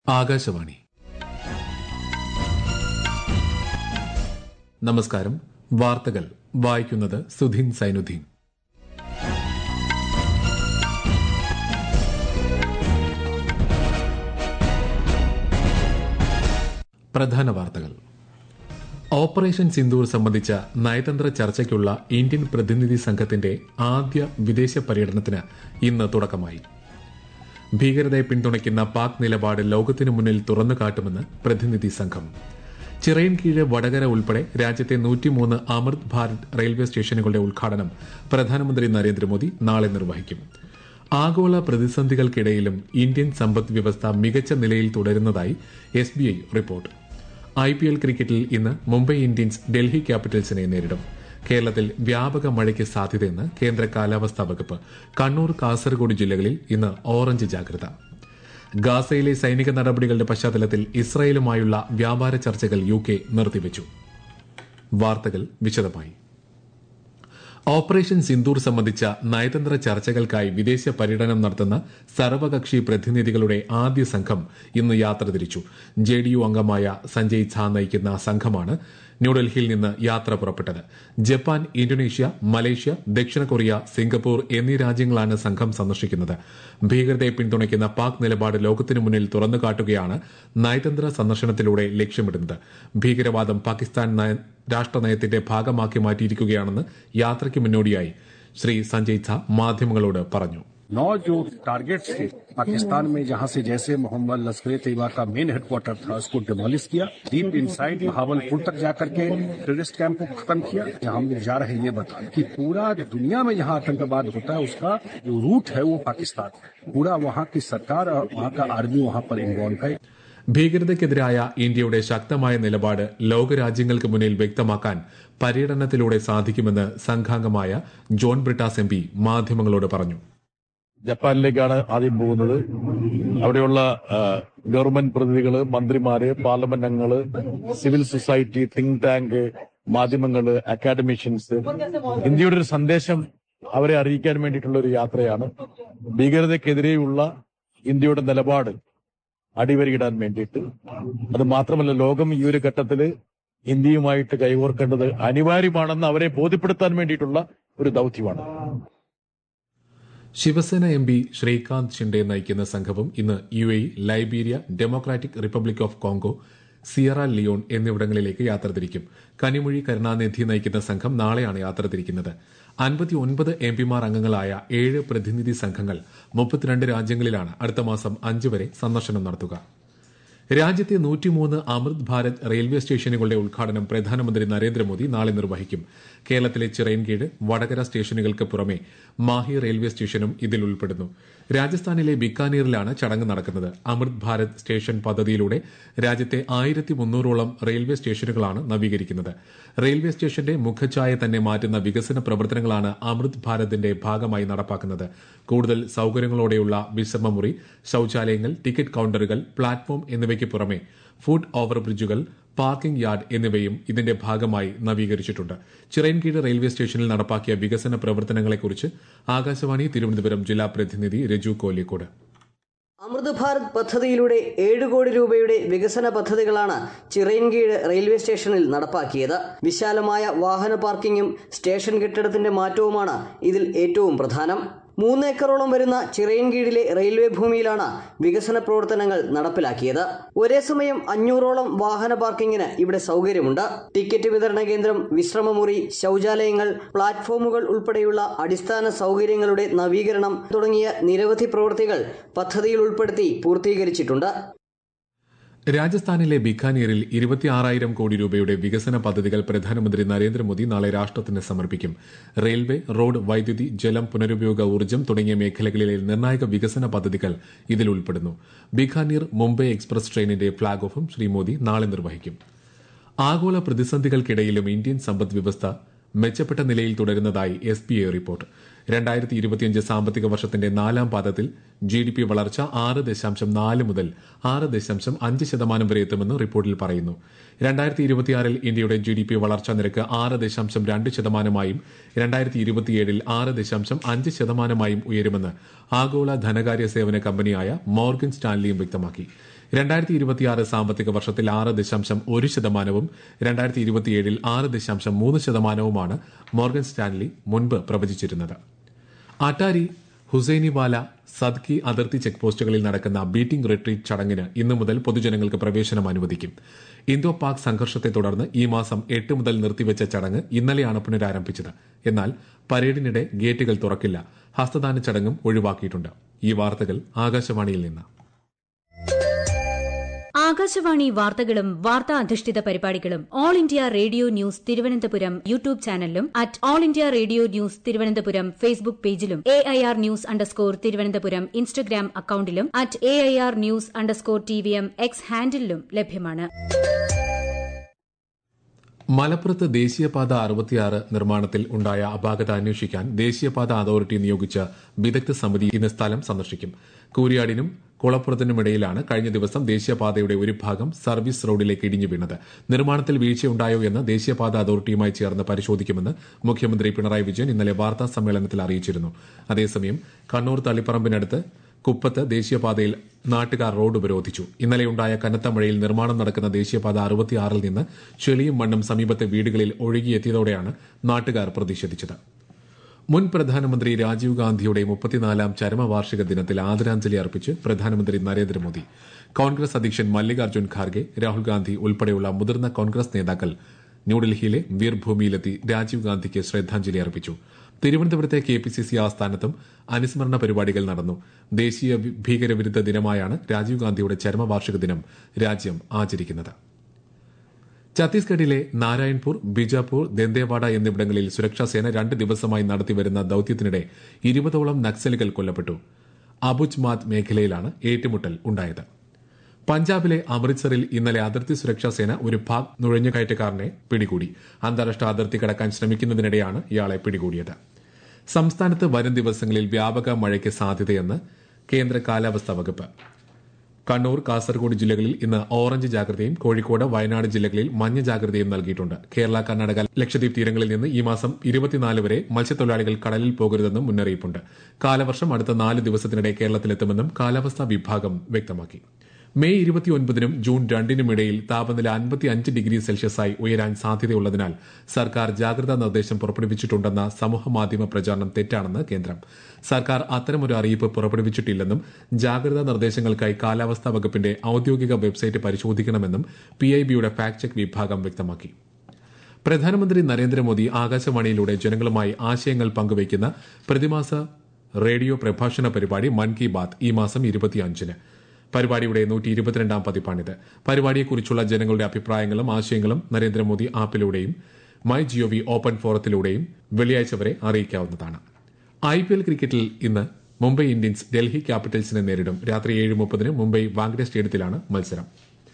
ആകാശവാണി നമസ്കാരം വാർത്തകൾ വായിക്കുന്നത് സുധീൻ സൈനുദ്ദീൻ പ്രധാന വാർത്തകൾ ഓപ്പറേഷൻ സിന്ദൂർ സംബന്ധിച്ച നയതന്ത്ര ചർച്ചയ്ക്കുള്ള ഇന്ത്യൻ പ്രതിനിധി സംഘത്തിന്റെ ആദ്യ വിദേശ പര്യടനത്തിന് ഇന്ന് തുടക്കമായി ഭീകരതയെ പിന്തുണയ്ക്കുന്ന പാക് നിലപാട് ലോകത്തിനു മുന്നിൽ തുറന്നു കാട്ടുമെന്ന് പ്രതിനിധി സംഘം ചിറയൻകീഴ് വടകര ഉൾപ്പെടെ രാജ്യത്തെ നൂറ്റിമൂന്ന് അമൃത് ഭാരത് റെയിൽവേ സ്റ്റേഷനുകളുടെ ഉദ്ഘാടനം പ്രധാനമന്ത്രി നരേന്ദ്രമോദി നാളെ നിർവഹിക്കും ആഗോള പ്രതിസന്ധികൾക്കിടയിലും ഇന്ത്യൻ സമ്പദ് വ്യവസ്ഥ മികച്ച നിലയിൽ തുടരുന്നതായി S B I report I P L ക്രിക്കറ്റിൽ ഇന്ന് മുംബൈ ഇന്ത്യൻസ് ഡൽഹി ക്യാപിറ്റൽസിനെ നേരിടും കേരളത്തിൽ വ്യാപക മഴയ്ക്ക് സാധ്യതയെന്ന് കേന്ദ്ര കാലാവസ്ഥാ വകുപ്പ് കണ്ണൂർ കാസർഗോഡ് ജില്ലകളിൽ ഇന്ന് ഓറഞ്ച് ജാഗ്രത ഗാസയിലെ സൈനിക നടപടികളുടെ പശ്ചാത്തലത്തിൽ ഇസ്രായേലുമായുള്ള വ്യാപാര ചർച്ചകൾ യു കെ നിർത്തിവച്ചു വാർത്തകൾ വിശദമായി ഓപ്പറേഷൻ സിന്ദൂർ സംബന്ധിച്ച നയതന്ത്ര ചർച്ചകൾക്കായി വിദേശ പര്യടനം നടത്തുന്ന സർവകക്ഷി പ്രതിനിധികളുടെ ആദ്യ സംഘം ഇന്ന് യാത്ര തിരിച്ചു ജെ ഡി യു അംഗമായ സഞ്ജയ് ഝാ നയിക്കുന്ന സംഘമാണ് ന്യൂഡൽഹിയിൽ നിന്ന് യാത്ര പുറപ്പെട്ടത് ജപ്പാൻ ഇന്തോനേഷ്യ മലേഷ്യ ദക്ഷിണ കൊറിയ സിംഗപ്പൂർ എന്നീ രാജ്യങ്ങളാണ് സംഘം സന്ദർശിക്കുന്നത് ഭീകരതയെ പിന്തുണയ്ക്കുന്ന പാക് നിലപാട് ലോകത്തിനു മുന്നിൽ തുറന്നുകാട്ടുകയാണ് നയതന്ത്ര സന്ദർശനത്തിലൂടെ ലക്ഷ്യമിടുന്നത് ഭീകരവാദം പാകിസ്ഥാൻ രാഷ്ട്രനയത്തിന്റെ ഭാഗമാക്കി മാറ്റിയിരിക്കുകയാണെന്ന് യാത്രയ്ക്ക് മുന്നോടിയായി ശ്രീ സഞ്ജയ് ഝാ മാധ്യമങ്ങളോട് പറഞ്ഞു नौ जो टारगेट्स थे पाकिस्तान में जहां से जैसे मोहम्मद लश्कर तैयबा का मेन हेडक्वार्टर था उसको डिमोलिश किया डीप इनसाइड भावलपुर तक जाकर के टेररिस्ट कैंप को खत्म किया जहां हम जा रहे हैं ये बता कि पूरा दुनिया में जहां आतंकवाद होता है उसका जो रूट है वो पाकिस्तान पूरा वहां की सरकार और वहां का आर्मी वहां पर इन्वॉल्व है ഭീകരതയ്ക്കെതിരായ ഇന്ത്യയുടെ ശക്തമായ നിലപാട് ലോകരാജ്യങ്ങൾക്ക് മുന്നിൽ വ്യക്തമാക്കാൻ പര്യടനത്തിലൂടെ സാധിക്കുമെന്ന് സംഘാംഗമായ ജോൺ ബ്രിട്ടാസ് എം പി മാധ്യമങ്ങളോട് പറഞ്ഞു ജപ്പാനിലേക്കാണ് ആദ്യം പോകുന്നത് അവിടെയുള്ള ഗവൺമെന്റ് പ്രതിനിധികള് മന്ത്രിമാര് പാർലമെന്റ് അംഗങ്ങള് സിവിൽ സൊസൈറ്റി തിങ്ക് ടാങ്ക് മാധ്യമങ്ങള് അക്കാഡമിഷ്യൻസ് ഇന്ത്യയുടെ ഒരു സന്ദേശം അവരെ അറിയിക്കാൻ വേണ്ടിയിട്ടുള്ള ഒരു യാത്രയാണ് ഭീകരതയ്ക്കെതിരെയുള്ള ഇന്ത്യയുടെ നിലപാട് അടിവരയിടാൻ വേണ്ടിയിട്ട് അത് മാത്രമല്ല ലോകം ഈ ഒരു ഘട്ടത്തില് ഇന്ത്യയുമായിട്ട് കൈകോർക്കേണ്ടത് അനിവാര്യമാണെന്ന് അവരെ ബോധ്യപ്പെടുത്താൻ വേണ്ടിയിട്ടുള്ള ഒരു ദൌത്യമാണ് ശിവസേന എം പി ശ്രീകാന്ത് ഷിൻഡെ നയിക്കുന്ന സംഘവും ഇന്ന് U A Liberia Democratic Republic of Congo Sierra Leone എന്നിവിടങ്ങളിലേക്ക് യാത്ര തിരിക്കും കനിമൊഴി കരുണാനിധി നയിക്കുന്ന സംഘം നാളെയാണ് യാത്ര തിരിക്കുന്നത് അൻപത്തിയൊൻപത് എം പിമാർ അംഗങ്ങളായ ഏഴ് പ്രതിനിധി സംഘങ്ങൾ മുപ്പത്തിരണ്ട് രാജ്യങ്ങളിലാണ് അടുത്ത മാസം അഞ്ച് വരെ സന്ദർശനം നടത്തുക രാജ്യത്തെ നൂറ്റിമൂന്ന് അമൃത് ഭാരത് റെയിൽവേ സ്റ്റേഷനുകളുടെ ഉദ്ഘാടനം പ്രധാനമന്ത്രി നരേന്ദ്രമോദി നാളെ നിർവഹിക്കും കേരളത്തിലെ ചിറയൻകീഴ് വടകര സ്റ്റേഷനുകൾക്ക് പുറമെ മാഹി റെയിൽവേ സ്റ്റേഷനും ഇതിൽ ഉൾപ്പെടുന്നു രാജസ്ഥാനിലെ ബിക്കാനീറിലാണ് ചടങ്ങ് നടക്കുന്നത് അമൃത് ഭാരത് സ്റ്റേഷൻ പദ്ധതിയിലൂടെ രാജ്യത്തെ ആയിരത്തി മുന്നൂറോളം റെയിൽവേ സ്റ്റേഷനുകളാണ് നവീകരിക്കുന്നത് റെയിൽവേ സ്റ്റേഷന്റെ മുഖഛായ തന്നെ മാറ്റുന്ന വികസന പ്രവർത്തനങ്ങളാണ് അമൃത് ഭാരതിന്റെ ഭാഗമായി നടപ്പാക്കുന്നത് കൂടുതൽ സൌകര്യങ്ങളോടെയുള്ള വിശ്രമമുറി ശൌചാലയങ്ങൾ ടിക്കറ്റ് കൌണ്ടറുകൾ പ്ലാറ്റ്ഫോം എന്നിവയ്ക്ക് പുറമെ ഫുഡ് ഓവർ ബ്രിഡ്ജുകൾ പാർക്കിംഗ് യാർഡ് എന്നിവയും ഇതിന്റെ ഭാഗമായി നവീകരിച്ചിട്ടുണ്ട് ചിറയൻകീഴ് റെയിൽവേ സ്റ്റേഷനിൽ നടപ്പാക്കിയ വികസന പ്രവർത്തനങ്ങളെക്കുറിച്ച് ആകാശവാണി തിരുവനന്തപുരം ജില്ലാ പ്രതിനിധി രജു കോലിക്കോട് അമൃത് ഭാരത് പദ്ധതിയിലൂടെ ഏഴ് കോടി രൂപയുടെ വികസന പദ്ധതികളാണ് ചിറയൻകീഴ് റെയിൽവേ സ്റ്റേഷനിൽ നടപ്പാക്കിയത് വിശാലമായ വാഹന പാർക്കിങ്ങും സ്റ്റേഷൻ കെട്ടിടത്തിന്റെ മാറ്റവുമാണ് ഇതിൽ ഏറ്റവും പ്രധാനം മൂന്ന് ഏക്കറോളം വരുന്ന ചിറയൻകീഴിലെ റെയിൽവേ ഭൂമിയിലാണ് വികസന പ്രവർത്തനങ്ങൾ നടപ്പിലാക്കിയത് ഒരേ സമയം അഞ്ഞൂറോളം വാഹന പാർക്കിങ്ങിന് ഇവിടെ സൗകര്യമുണ്ട് ടിക്കറ്റ് വിതരണ കേന്ദ്രം വിശ്രമമുറി ശൌചാലയങ്ങൾ പ്ലാറ്റ്ഫോമുകൾ ഉൾപ്പെടെയുള്ള അടിസ്ഥാന സൗകര്യങ്ങളുടെ നവീകരണം തുടങ്ങിയ നിരവധി പ്രവൃത്തികൾ പദ്ധതിയിൽ ഉൾപ്പെടുത്തി പൂർത്തീകരിച്ചിട്ടുണ്ട് രാജസ്ഥാനിലെ ബിക്കാനീറിൽ ഇരുപത്തിയാറായിരം കോടി രൂപയുടെ വികസന പദ്ധതികൾ പ്രധാനമന്ത്രി നരേന്ദ്രമോദി നാളെ രാഷ്ട്രത്തിന് സമർപ്പിക്കും റെയിൽവേ റോഡ് വൈദ്യുതി ജലം പുനരുപയോഗ ഊർജ്ജം തുടങ്ങിയ മേഖലകളിലെ നിർണായക വികസന പദ്ധതികൾ ഇതിൽ ഉൾപ്പെടുന്നു ബിക്കാനീർ മുംബൈ എക്സ്പ്രസ് ട്രെയിനിന്റെ ഫ്ളാഗ് ഓഫും ശ്രീ മോദി നാളെ നിർവഹിക്കും ആഗോള പ്രതിസന്ധികൾക്കിടയിലും ഇന്ത്യൻ സമ്പദ് വ്യവസ്ഥ മെച്ചപ്പെട്ട നിലയിൽ തുടരുന്നതായി എസ് ബി ഐ റിപ്പോർട്ട് രണ്ടായിരത്തി ഇരുപത്തിയഞ്ച് സാമ്പത്തിക വർഷത്തിന്റെ നാലാം പാദത്തിൽ ജി ഡി പി വളർച്ച ആറ് ദശാംശം നാല് മുതൽ ആറ് ദശാംശം അഞ്ച് ശതമാനം വരെ എത്തുമെന്ന് റിപ്പോർട്ടിൽ പറയുന്നു രണ്ടായിരത്തി ഇരുപത്തിയാറിൽ ഇന്ത്യയുടെ ജി ഡി പി വളർച്ചാ നിരക്ക് ആറ് ദശാംശം രണ്ട് ശതമാനമായും രണ്ടായിരത്തി ഇരുപത്തിയേഴിൽ ആറ് ദശാംശം അഞ്ച് ശതമാനമായും ഉയരുമെന്ന് ആഗോള ധനകാര്യ സേവന കമ്പനിയായ മോർഗൻ സ്റ്റാൻലിയും വ്യക്തമാക്കി രണ്ടായിരത്തി ഇരുപത്തിയാറ് സാമ്പത്തിക വർഷത്തിൽ ആറ് ദശാംശം ഒരു ശതമാനവും രണ്ടായിരത്തി ഇരുപത്തിയേഴിൽ ആറ് ദശാംശം മൂന്ന് ശതമാനവുമാണ് മോർഗൻ സ്റ്റാൻലി മുൻപ് പ്രവചിച്ചിരുന്നത് അട്ടാരി ഹുസൈനിവാല സദ്കി അതിർത്തി ചെക്ക് പോസ്റ്റുകളിൽ നടക്കുന്ന ബീറ്റിംഗ് റിട്രീറ്റ് ചടങ്ങിന് ഇന്നു മുതൽ പൊതുജനങ്ങൾക്ക് പ്രവേശനം അനുവദിക്കും ഇന്തോ പാക് സംഘർഷത്തെ തുടർന്ന് ഈ മാസം എട്ട് മുതൽ നിർത്തിവെച്ച ചടങ്ങ് ഇന്നലെയാണ് പുനരാരംഭിച്ചത് എന്നാൽ പരേഡിനിടെ ഗേറ്റുകൾ തുറക്കില്ല ഹസ്തദാന ചടങ്ങും ഒഴിവാക്കിയിട്ടുണ്ട് ഈ വാർത്തകൾ ആകാശവാണിയിൽ നിന്ന് ആകാശവാണി വാർത്തകളും വാർത്താ അധിഷ്ഠിത പരിപാടികളും All India Radio news Thiruvananthapuram YouTube ചാനലിലും at All India Radio news Thiruvananthapuram Facebook പേജിലും A I R news underscore Thiruvananthapuram Instagram അക്കൌണ്ടിലും at A I R news underscore T V M X ഹാൻഡിലും ലഭ്യമാണ് മലപ്പുറത്ത് ദേശീയപാത അറുപത്തിയാറ് നിർമ്മാണത്തിൽ ഉണ്ടായ അപാകത അന്വേഷിക്കാൻ ദേശീയപാത അതോറിറ്റി നിയോഗിച്ച വിദഗ്ധ സമിതി ഇന്ന് സ്ഥലം സന്ദർശിക്കും കൂരിയാടിനും കുളപ്പുറത്തിനുമിടയിലാണ് കഴിഞ്ഞ ദിവസം ദേശീയപാതയുടെ ഒരു ഭാഗം സർവീസ് റോഡിലേക്ക് ഇടിഞ്ഞു വീണത് നിർമ്മാണത്തിൽ വീഴ്ചയുണ്ടായോ എന്ന് ദേശീയപാത അതോറിറ്റിയുമായി ചേർന്ന് പരിശോധിക്കുമെന്ന് മുഖ്യമന്ത്രി പിണറായി വിജയൻ ഇന്നലെ വാർത്താ സമ്മേളനത്തിൽ അറിയിച്ചിരുന്നു അതേസമയം കണ്ണൂർ തളിപ്പറമ്പിനടുത്ത് കുപ്പത്ത് ദേശീയപാതയിൽ നാട്ടുകാർ റോഡ് ഉപരോധിച്ചു ഇന്നലെയുണ്ടായ കനത്ത മഴയിൽ നിർമ്മാണം നടക്കുന്ന ദേശീയപാത അറുപത്തിയാറിൽ നിന്ന് ചെളിയും മണ്ണും സമീപത്തെ വീടുകളിൽ ഒഴുകിയെത്തിയതോടെയാണ് നാട്ടുകാർ പ്രതിഷേധിച്ചത് മുൻ പ്രധാനമന്ത്രി രാജീവ് ഗാന്ധിയുടെ മുപ്പത്തിനാലാം ചരമവാർഷിക ദിനത്തിൽ ആദരാഞ്ജലി അർപ്പിച്ച് പ്രധാനമന്ത്രി നരേന്ദ്രമോദി കോൺഗ്രസ് അധ്യക്ഷൻ മല്ലികാർജ്ജുൻ ഖാർഗെ രാഹുൽ ഗാന്ധി ഉൾപ്പെടെയുള്ള മുതിർന്ന കോൺഗ്രസ് നേതാക്കൾ ന്യൂഡൽഹിയിലെ വീർഭൂമിയിലെത്തി രാജീവ് ഗാന്ധിക്ക് ശ്രദ്ധാഞ്ജലി അർപ്പിച്ചു തിരുവനന്തപുരത്തെ കെ പി സി സി ആസ്ഥാനത്തും അനുസ്മരണ പരിപാടികൾ നടന്നു ദേശീയ ഭീകരവിരുദ്ധ ദിനമായാണ് രാജീവ് ഗാന്ധിയുടെ ചരമവാർഷിക ദിനം രാജ്യം ആചരിക്കുന്നത് ഛത്തീസ്ഗഡിലെ നാരായൺപൂർ ബിജാപൂർ ദന്തേവാഡ എന്നിവിടങ്ങളിൽ സുരക്ഷാസേന രണ്ട് ദിവസമായി നടത്തിവരുന്ന ദൌത്യത്തിനിടെ ഇരുപതോളം നക്സലുകൾ കൊല്ലപ്പെട്ടു അബുജ്മാത് മേഖലയിലാണ് ഏറ്റുമുട്ടൽ ഉണ്ടായത് പഞ്ചാബിലെ അമൃത്സറിൽ ഇന്നലെ അതിർത്തി സുരക്ഷാ സേന ഒരു പാക് നുഴഞ്ഞുകയറ്റക്കാരനെ പിടികൂടി അന്താരാഷ്ട്ര അതിർത്തി കടക്കാൻ ശ്രമിക്കുന്നതിനിടെയാണ് ഇയാളെ പിടികൂടിയത് സംസ്ഥാനത്ത് വരും ദിവസങ്ങളിൽ വ്യാപക മഴയ്ക്ക് സാധ്യതയെന്ന് കേന്ദ്ര കാലാവസ്ഥാ വകുപ്പ് കണ്ണൂർ കാസർഗോഡ് ജില്ലകളിൽ ഇന്ന് ഓറഞ്ച് ജാഗ്രതയും കോഴിക്കോട് വയനാട് ജില്ലകളിൽ മഞ്ഞ ജാഗ്രതയും നൽകിയിട്ടുണ്ട് കേരള കർണാടക ലക്ഷദ്വീപ് തീരങ്ങളിൽ നിന്ന് ഈ മാസം ഇരുപത്തിനാല് വരെ മത്സ്യത്തൊഴിലാളികൾ കടലിൽ പോകരുതെന്നും മുന്നറിയിപ്പുണ്ട് കാലവർഷം അടുത്ത നാല് ദിവസത്തിനിടെ കേരളത്തിലെത്തുമെന്നും കാലാവസ്ഥാ വിഭാഗം വ്യക്തമാക്കി മെയ് ഇരുപത്തിയൊൻപതിനും ജൂൺ രണ്ടിനുമിടയിൽ താപനില അൻപത്തി അഞ്ച് ഡിഗ്രി സെൽഷ്യസായി ഉയരാൻ സാധ്യതയുള്ളതിനാൽ സർക്കാർ ജാഗ്രതാ നിർദ്ദേശം പുറപ്പെടുവിച്ചിട്ടുണ്ടെന്ന സമൂഹമാധ്യമ പ്രചാരണം തെറ്റാണെന്ന് കേന്ദ്രം സർക്കാർ അത്തരമൊരു അറിയിപ്പ് പുറപ്പെടുവിച്ചിട്ടില്ലെന്നും ജാഗ്രതാ നിർദ്ദേശങ്ങൾക്കായി കാലാവസ്ഥാ വകുപ്പിന്റെ ഔദ്യോഗിക വെബ്സൈറ്റ് പരിശോധിക്കണമെന്നും പിഐബിയുടെ ഫാക്ട് ചെക്ക് വിഭാഗം വ്യക്തമാക്കി പ്രധാനമന്ത്രി നരേന്ദ്രമോദി ആകാശവാണിയിലൂടെ ജനങ്ങളുമായി ആശയങ്ങൾ പങ്കുവയ്ക്കുന്ന പ്രതിമാസ റേഡിയോ പ്രഭാഷണ പരിപാടി മൻ കി ബാത് ഈ മാസം ഇരുപത്തിയഞ്ചിന് പരിപാടിയുടെ നൂറ്റി ഇരുപത്തിരണ്ടാം പതിപ്പാണിത് പരിപാടിയെക്കുറിച്ചുള്ള ജനങ്ങളുടെ അഭിപ്രായങ്ങളും ആശയങ്ങളും നരേന്ദ്രമോദി ആപ്പിലൂടെയും മൈ ജിഒവി ഓപ്പൺ ഫോറത്തിലൂടെയും വെള്ളിയാഴ്ച വരെ അറിയിക്കാവുന്നതാണ് ഐ പി എൽ ക്രിക്കറ്റിൽ ഇന്ന് മുംബൈ ഇന്ത്യൻസ് ഡൽഹി ക്യാപിറ്റൽസിനെ നേരിടും രാത്രി ഏഴ് മുപ്പതിന് മുംബൈ വാങ്കഡെ സ്റ്റേഡിയത്തിലാണ് മത്സരം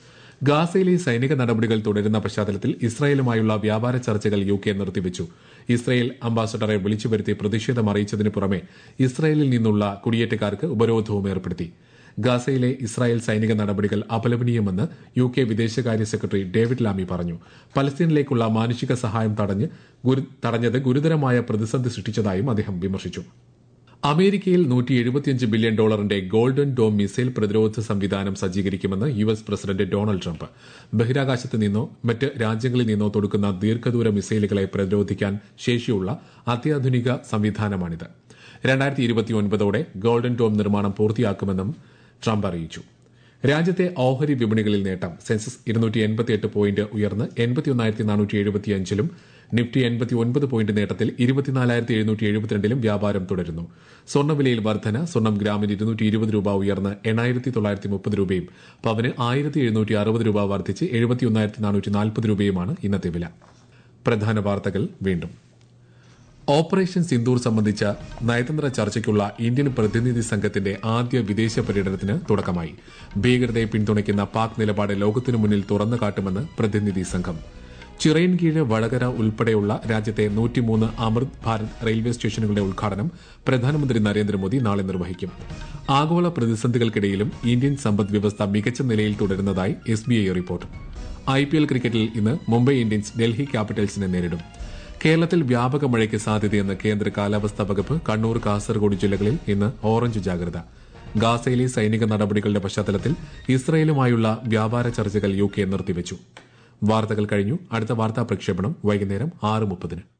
ഗാസയിലെ സൈനിക നടപടികൾ തുടരുന്ന പശ്ചാത്തലത്തിൽ ഇസ്രായേലുമായുള്ള വ്യാപാര ചർച്ചകൾ യു കെ നിർത്തിവച്ചു ഇസ്രായേൽ അംബാസഡറെ വിളിച്ചു വരുത്തി പ്രതിഷേധം അറിയിച്ചതിനു പുറമെ ഇസ്രായേലിൽ നിന്നുള്ള കുടിയേറ്റക്കാർക്ക് ഉപരോധവും ഏർപ്പെടുത്തി ഗാസയിലെ ഇസ്രായേൽ സൈനിക നടപടികൾ അപലപനീയമെന്ന് യു കെ വിദേശകാര്യ സെക്രട്ടറി ഡേവിഡ് ലാമി പറഞ്ഞു പലസ്തീനിലേക്കുള്ള മാനുഷിക സഹായം തടഞ്ഞ് തടഞ്ഞത് ഗുരുതരമായ പ്രതിസന്ധി സൃഷ്ടിച്ചതായും അദ്ദേഹം വിമർശിച്ചു അമേരിക്കയിൽ നൂറ്റി എഴുപത്തിയഞ്ച് ബില്യൺ ഡോളറിന്റെ ഗോൾഡൻ ഡോം മിസൈൽ പ്രതിരോധ സംവിധാനം സജ്ജീകരിക്കുമെന്ന് U S president Donald Trump ബഹിരാകാശത്ത് നിന്നോ മറ്റ് രാജ്യങ്ങളിൽ നിന്നോ തൊടുക്കുന്ന ദീർഘദൂര മിസൈലുകളെ പ്രതിരോധിക്കാൻ ശേഷിയുള്ള അത്യാധുനിക സംവിധാനമാണിത് രണ്ടായിരത്തി ഇരുപത്തിയൊൻപതോടെ ഗോൾഡൻ ഡോം നിർമ്മാണം പൂർത്തിയാക്കുമെന്നും ട്രംപ് അറിയിച്ചു രാജ്യത്തെ ഓഹരി വിപണികളിൽ നേട്ടം സെൻസസ് ഇരുന്നൂറ്റി എൺപത്തിയെട്ട് പോയിന്റ് ഉയർന്ന് എൺപത്തിയൊന്നായിരത്തി നാനൂറ്റി എഴുപത്തിയഞ്ചിലും നിഫ്റ്റി എൺപത്തി ഒൻപത് പോയിന്റ് നേട്ടത്തിൽ ഇരുപത്തിനാലായിരത്തി എഴുന്നൂറ്റി എഴുപത്തിരണ്ടിലും വ്യാപാരം തുടരുന്നു സ്വർണ്ണവിലയിൽ വർധന സ്വർണ്ണം ഗ്രാമിന് ഇരുന്നൂറ്റി ഇരുപത് രൂപ ഉയർന്ന് എണ്ണായിരത്തി തൊള്ളായിരത്തി മുപ്പത് രൂപയും പവന് ആയിരത്തി എഴുന്നൂറ്റി അറുപത് രൂപ വർദ്ധിച്ച് എഴുപത്തിയൊന്നായിരത്തി നാനൂറ്റി നാൽപ്പത് രൂപയുമാണ് ഇന്നത്തെ വില പ്രധാന വാർത്തകൾ വീണ്ടും ഓപ്പറേഷൻ സിന്ദൂർ സംബന്ധിച്ച നയതന്ത്ര ചർച്ചയ്ക്കുള്ള ഇന്ത്യൻ പ്രതിനിധി സംഘത്തിന്റെ ആദ്യ വിദേശ പര്യടനത്തിന് തുടക്കമായി ഭീകരതയെ പിന്തുണയ്ക്കുന്ന പാക് നിലപാട് ലോകത്തിനു മുന്നിൽ തുറന്നു കാട്ടുമെന്ന് പ്രതിനിധി സംഘം ചിറയൻകീഴ് വടകര ഉൾപ്പെടെയുള്ള രാജ്യത്തെ നൂറ്റിമൂന്ന് അമൃത് ഭാരത് റെയിൽവേ സ്റ്റേഷനുകളുടെ ഉദ്ഘാടനം പ്രധാനമന്ത്രി നരേന്ദ്രമോദി നാളെ നിർവഹിക്കും ആഗോള പ്രതിസന്ധികൾക്കിടയിലും ഇന്ത്യൻ സമ്പദ് വ്യവസ്ഥ മികച്ച നിലയിൽ തുടരുന്നതായി S B I report I P L ക്രിക്കറ്റിൽ ഇന്ന് മുംബൈ ഇന്ത്യൻസ് ഡൽഹി ക്യാപിറ്റൽസിനെ നേരിടും കേരളത്തിൽ വ്യാപക മഴയ്ക്ക് സാധ്യതയെന്ന് കേന്ദ്ര കാലാവസ്ഥാ വകുപ്പ് കണ്ണൂർ കാസർഗോഡ് ജില്ലകളിൽ ഇന്ന് ഓറഞ്ച് ജാഗ്രത ഗാസയിലെ സൈനിക നടപടികളുടെ പശ്ചാത്തലത്തിൽ ഇസ്രയേലുമായുള്ള വ്യാപാര ചർച്ചകൾ യു കെ നിർത്തിവച്ചു വാർത്തകൾ കഴിഞ്ഞു അടുത്ത വാർത്താ പ്രക്ഷേപണം വൈകുന്നേരം ആറ് മുപ്പതിന്